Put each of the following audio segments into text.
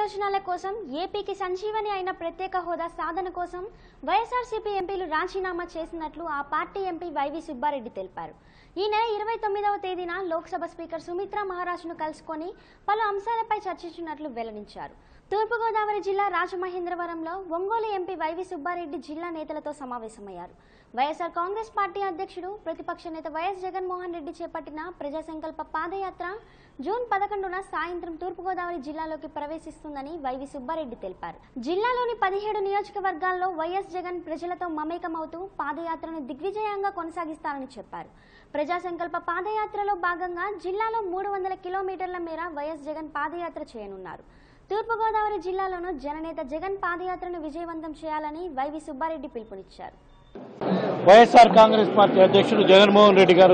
ప్రయోజనాల కోసం ఏపీకి సంజీవని అయిన ప్రత్యేక హోదా సాధన కోసం వైఎస్ఆర్సీపీ ఎంపీలు రాజీనామా చేసినట్లు ఆ పార్టీ ఎంపీ వైవి సుబ్బారెడ్డి తెలిపారు ఈ నెల ఇరవై తొమ్మిదవ తేదీన లోక్సభ స్పీకర్ సుమిత్రా మహారాజ్ను కలుసుకొని పలు అంశాలపై చర్చించినట్లు వెల్లడించారు తూర్పుగోదావరి జిల్లా రాజమహేంద్రవరంలో ఒంగోలు ఎంపీ వైవి సుబ్బారెడ్డి జిల్లా నేతలతో సమావేశమయ్యారు వైఎస్ఆర్ కాంగ్రెస్ పార్టీ అధ్యక్షుడు ప్రతిపక్ష నేత వైఎస్ జగన్మోహన్ రెడ్డి చేపట్టిన ప్రజా సంకల్ప పాదయాత్ర జూన్ పదకొండున సాయంత్రం తూర్పుగోదావరి జిల్లాలోకి ప్రవేశిస్తుందని వైవి సుబ్బారెడ్డి తెలిపారు జిల్లాలోని పదిహేడు నియోజకవర్గాల్లో వైఎస్ జగన్ ప్రజలతో మమేకమవుతూ పాదయాత్రను దిగ్విజయంగా కొనసాగిస్తారని చెప్పారు ప్రజా సంకల్ప పాదయాత్రలో భాగంగా జిల్లాలో మూడు వందల కిలోమీటర్ల మేర వైఎస్ జగన్ పాదయాత్ర చేయనున్నారు తూర్పుగోదావరి జిల్లాలోనూ జననేత జగన్ పాదయాత్రను విజయవంతం చేయాలని వైవి సుబ్బారెడ్డి పిలుపునిచ్చారు వైఎస్ఆర్ కాంగ్రెస్ పార్టీ అధ్యక్షుడు జగన్మోహన్ రెడ్డి గారు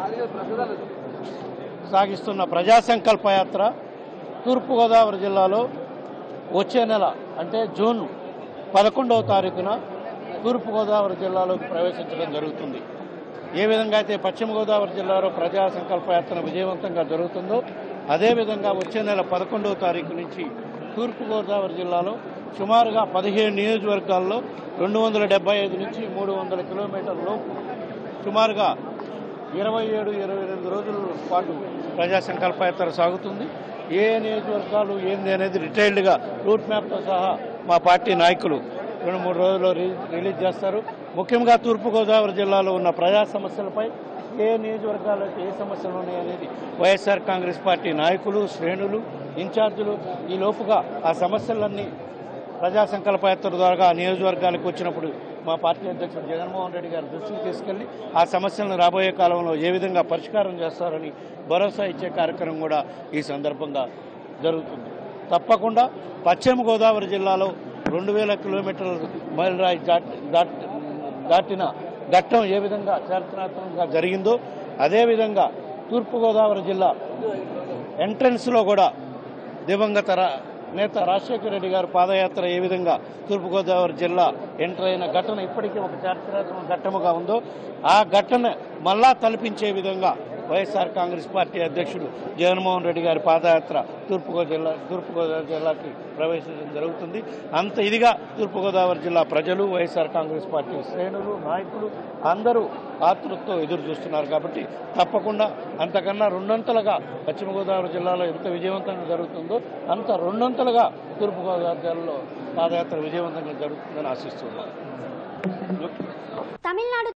సాగిస్తున్న ప్రజా సంకల్ప యాత్ర తూర్పుగోదావరి జిల్లాలో వచ్చే నెల అంటే జూన్ పదకొండవ తారీఖున తూర్పుగోదావరి జిల్లాలోకి ప్రవేశించడం జరుగుతుంది ఏ విధంగా అయితే పశ్చిమ గోదావరి జిల్లాలో ప్రజా సంకల్ప యాత్ర విజయవంతంగా జరుగుతుందో అదేవిధంగా వచ్చే నెల పదకొండవ తారీఖు నుంచి తూర్పుగోదావరి జిల్లాలో సుమారుగా పదిహేడు నియోజకవర్గాల్లో రెండు వందల డెబ్బై ఐదు నుంచి మూడు వందల కిలోమీటర్ల సుమారుగా ఇరవై ఏడు ఇరవై ఎనిమిది రోజుల పాటు ప్రజా సంకల్ప యాత్ర సాగుతుంది ఏ నియోజకవర్గాలు ఏంది అనేది డీటెయిల్డ్గా రూట్ మ్యాప్తో సహా మా పార్టీ నాయకులు రెండు మూడు రోజుల్లో రి- రిలీజ్ చేస్తారు ముఖ్యంగా తూర్పుగోదావరి జిల్లాలో ఉన్న ప్రజా సమస్యలపై ఏ నియోజకవర్గాల్లో ఏ సమస్యలు ఉన్నాయనేది వైఎస్ఆర్ కాంగ్రెస్ పార్టీ నాయకులు శ్రేణులు ఇన్ఛార్జీలు ఈ లోపుగా ఆ సమస్యలన్నీ ప్రజా సంకల్ప యాత్ర ద్వారా ఆ నియోజకవర్గానికి వచ్చినప్పుడు మా పార్టీ అధ్యక్షుడు జగన్మోహన్ రెడ్డి గారి దృష్టికి తీసుకెళ్లి ఆ సమస్యలను రాబోయే కాలంలో ఏ విధంగా పరిష్కారం చేస్తారని భరోసా ఇచ్చే కార్యక్రమం కూడా ఈ సందర్భంగా జరుగుతుంది తప్పకుండా పశ్చిమ గోదావరి జిల్లాలో రెండు వేల కిలోమీటర్ల మైలురాయి దాట్ దాట్ దాటిన ఘట్టం ఏ విధంగా చారిత్రాత్మకంగా జరిగిందో అదేవిధంగా తూర్పుగోదావరి జిల్లా ఎంట్రన్స్లో కూడా దివంగత రా- నేత రాజశేఖర రెడ్డి గారు పాదయాత్ర ఏ విధంగా తూర్పుగోదావరి జిల్లా ఎంటర్ అయిన ఘటన ఇప్పటికీ ఒక చారిత్రాత్మక ఘట్టముగా ఉందో ఆ ఘటన మళ్ళా తలపించే విధంగా వైఎస్ఆర్ కాంగ్రెస్ పార్టీ అధ్యక్షుడు జగన్మోహన్ రెడ్డి గారి పాదయాత్ర తూర్పుగోదావరి జిల్లా తూర్పుగోదావరి జిల్లాకి ప్రవేశించడం జరుగుతుంది అంత ఇదిగా తూర్పుగోదావరి జిల్లా ప్రజలు వైఎస్ఆర్ కాంగ్రెస్ పార్టీ శ్రేణులు నాయకులు అందరూ ఆతృతతో ఎదురు చూస్తున్నారు కాబట్టి తప్పకుండా అంతకన్నా రెండొంతలుగా పశ్చిమ గోదావరి జిల్లాలో ఎంత విజయవంతంగా జరుగుతుందో అంత రెండొంతలుగా తూర్పుగోదావరి జిల్లాలో పాదయాత్ర విజయవంతంగా జరుగుతుందని ఆశిస్తున్నాను తమిళనాడు